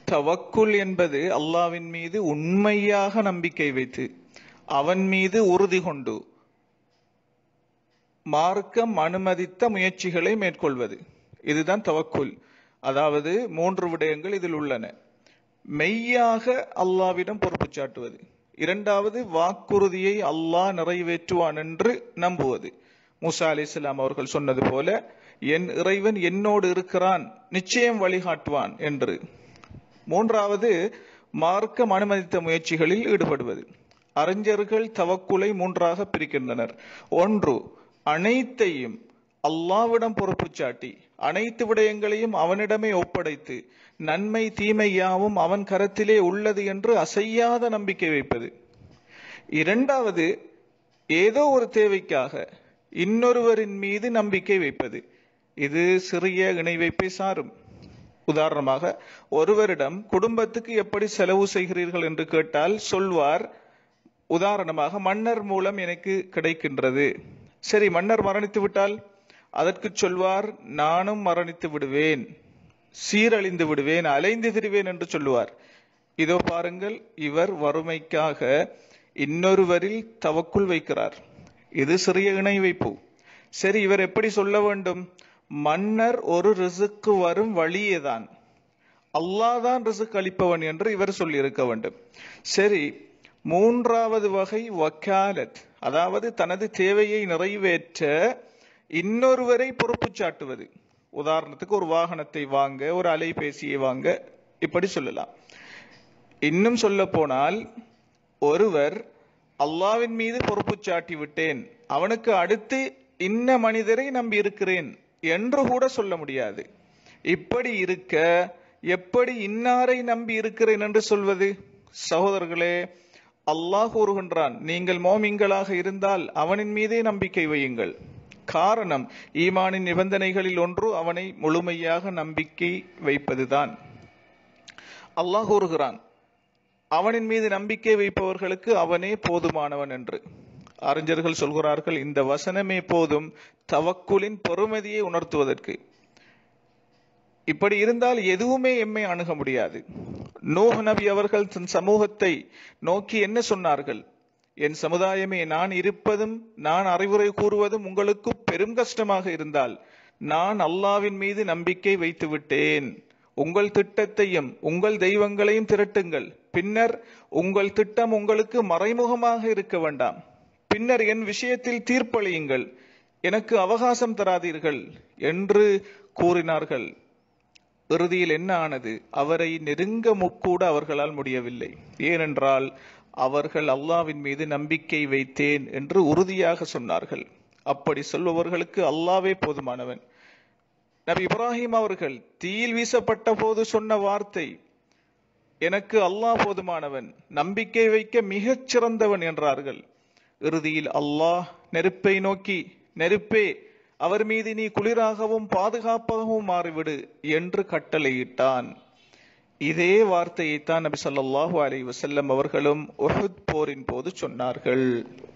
தவக்குல் என்பது அல்லாவின் மீது உண்மையாக நம்பிக்கை வைத்து அவன் மீது உறுதி கொண்டு மார்க்கம் அனுமதித்த முயற்சிகளை மேற்கொள்வது இதுதான் தவக்குல் அதாவது மூன்று விடயங்கள் இதில் உள்ளன மெய்யாக அல்லாவிடம் பொறுப்பு சாட்டுவது இரண்டாவது வாக்குறுதியை அல்லாஹ் நிறைவேற்றுவான் என்று நம்புவது மூசா அலி இஸ்லாம் அவர்கள் சொன்னது போல என் இறைவன் என்னோடு இருக்கிறான் நிச்சயம் வழிகாட்டுவான் என்று மூன்றாவது மார்க்கம் அனுமதித்த முயற்சிகளில் ஈடுபடுவது அறிஞர்கள் தவக்குலை மூன்றாக பிரிக்கின்றனர் ஒன்று அனைத்தையும் அல்லாவிடம் பொறுப்பு சாட்டி அனைத்து விடயங்களையும் அவனிடமே ஒப்படைத்து நன்மை தீமை யாவும் அவன் கரத்திலே உள்ளது என்று அசையாத நம்பிக்கை வைப்பது இரண்டாவது ஏதோ ஒரு தேவைக்காக இன்னொருவரின் மீது நம்பிக்கை வைப்பது இது சிறிய இணை வைப்பை சாரும் உதாரணமாக ஒருவரிடம் குடும்பத்துக்கு எப்படி செலவு செய்கிறீர்கள் என்று கேட்டால் சொல்வார் உதாரணமாக மன்னர் மூலம் எனக்கு கிடைக்கின்றது சரி மன்னர் மரணித்து விட்டால் அதற்கு சொல்வார் நானும் மரணித்து விடுவேன் சீரழிந்து விடுவேன் அலைந்து திரிவேன் என்று சொல்லுவார் இதோ பாருங்கள் இவர் வறுமைக்காக இன்னொருவரில் தவக்குள் வைக்கிறார் இது சிறிய இணை வைப்பு சரி இவர் எப்படி சொல்ல வேண்டும் மன்னர் ஒரு ரிசுக்கு வரும் வழியேதான் அல்லாதான் ரிசுக் அளிப்பவன் என்று இவர் சொல்லியிருக்க வேண்டும் சரி மூன்றாவது வகை வக்காலத் அதாவது தனது தேவையை நிறைவேற்ற இன்னொருவரை பொறுப்பு சாட்டுவது உதாரணத்துக்கு ஒரு வாகனத்தை வாங்க ஒரு அலைபேசியை வாங்க இப்படி சொல்லலாம் இன்னும் சொல்ல போனால் ஒருவர் அல்லாவின் மீது பொறுப்பு சாட்டி விட்டேன் அவனுக்கு அடுத்து இன்ன மனிதரை நம்பி இருக்கிறேன் என்று கூட சொல்ல முடியாது இப்படி இருக்க எப்படி இன்னாரை நம்பி இருக்கிறேன் என்று சொல்வது சகோதரர்களே அல்லாஹ் கூறுகின்றான் நீங்கள் மோமிங்களாக இருந்தால் அவனின் மீதே நம்பிக்கை வையுங்கள் காரணம் ஈமானின் நிபந்தனைகளில் ஒன்று அவனை முழுமையாக நம்பிக்கை வைப்பதுதான் அல்லாஹ் கூறுகிறான் அவனின் மீது நம்பிக்கை வைப்பவர்களுக்கு அவனே போதுமானவன் என்று அறிஞர்கள் சொல்கிறார்கள் இந்த வசனமே போதும் தவக்குலின் பொறுமதியை உணர்த்துவதற்கு இப்படி இருந்தால் எதுவுமே எம்மை அணுக முடியாது நூஹ் நபி அவர்கள் தன் சமூகத்தை நோக்கி என்ன சொன்னார்கள் என் சமுதாயமே நான் இருப்பதும் நான் அறிவுரை கூறுவதும் உங்களுக்கு பெரும் கஷ்டமாக இருந்தால் நான் அல்லாவின் மீது நம்பிக்கை வைத்து விட்டேன் உங்கள் திட்டத்தையும் உங்கள் தெய்வங்களையும் திரட்டுங்கள் பின்னர் உங்கள் திட்டம் உங்களுக்கு மறைமுகமாக இருக்க வேண்டாம் பின்னர் என் விஷயத்தில் தீர்ப்பளியுங்கள் எனக்கு அவகாசம் தராதீர்கள் என்று கூறினார்கள் இறுதியில் என்ன ஆனது அவரை நெருங்க முக்கூட அவர்களால் முடியவில்லை ஏனென்றால் அவர்கள் அல்லாவின் மீது நம்பிக்கை வைத்தேன் என்று உறுதியாக சொன்னார்கள் அப்படி சொல்பவர்களுக்கு அல்லாவே போதுமானவன் நபி இப்ராஹிம் அவர்கள் தீயில் வீசப்பட்ட போது சொன்ன வார்த்தை எனக்கு அல்லாஹ் போதுமானவன் நம்பிக்கை வைக்க மிகச் சிறந்தவன் என்றார்கள் இறுதியில் அல்லாஹ் நெருப்பை நோக்கி நெருப்பே அவர் மீது நீ குளிராகவும் பாதுகாப்பாகவும் மாறிவிடு என்று கட்டளையிட்டான் இதே வார்த்தையைத்தான் நபி ஸல்லல்லாஹு அலைஹி வஸல்லம் அவர்களும் உஹுத் போரின் போது சொன்னார்கள்